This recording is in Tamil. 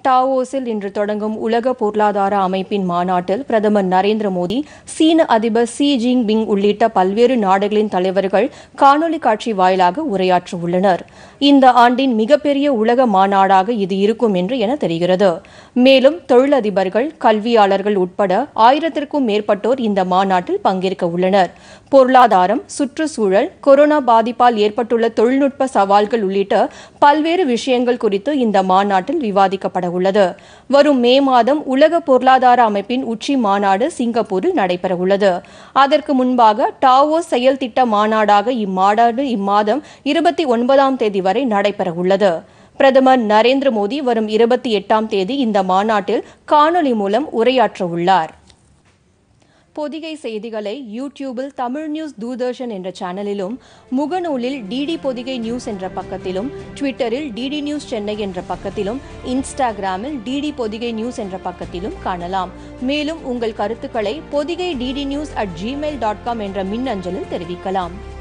டாவோஸில் இன்று தொடங்கும் உலக பொருளாதார அமைப்பின் மாநாட்டில் பிரதமர் நரேந்திர மோடி சீன அதிபர் ஷி ஜின்பிங் உள்ளிட்ட பல்வேறு நாடுகளின் தலைவர்கள் காணொலி காட்சி வாயிலாக உரையாற்ற உள்ளனர் இந்த ஆண்டின் மிகப்பெரிய உலக மாநாடாக இது இருக்கும் என்று என தெரிகிறது மேலும் தொழிலதிபர்கள் கல்வியாளர்கள் உட்பட ஆயிரத்திற்கும் மேற்பட்டோர் இந்த மாநாட்டில் பங்கேற்க உள்ளனர் பொருளாதாரம் சுற்றுச்சூழல் கொரோனா பாதிப்பால் ஏற்பட்டுள்ள தொழில்நுட்ப சவால்கள் உள்ளிட்ட பல்வேறு விஷயங்கள் குறித்து இந்த மாநாட்டில் விவாதிக்கப்பட உள்ளது வரும் மே மாதம் உலக பொருளாதார அமைப்பின் உச்சி மாநாடு சிங்கப்பூரில் நடைபெற உள்ளது அதற்கு முன்பாக டாவோ செயல் திட்ட மாநாடாக இம்மாநாடு இம்மாதம் இருபத்தி ஒன்பதாம் தேதி வரை நடைபெற உள்ளது பிரதமர் நரேந்திர மோடி வரும் இருபத்தி எட்டாம் தேதி இந்த மாநாட்டில் காணொலி மூலம் உரையாற்ற உள்ளார் பொதிகை செய்திகளை யூடியூபில் தமிழ் நியூஸ் தூர்தர்ஷன் என்ற சேனலிலும் முகநூலில் டிடி பொதிகை நியூஸ் என்ற பக்கத்திலும் ட்விட்டரில் டிடி நியூஸ் சென்னை என்ற பக்கத்திலும் இன்ஸ்டாகிராமில் டிடி பொதிகை நியூஸ் என்ற பக்கத்திலும் காணலாம் மேலும் உங்கள் கருத்துக்களை Pothigai DD news at Gmail dot com என்ற மின்னஞ்சலில் தெரிவிக்கலாம்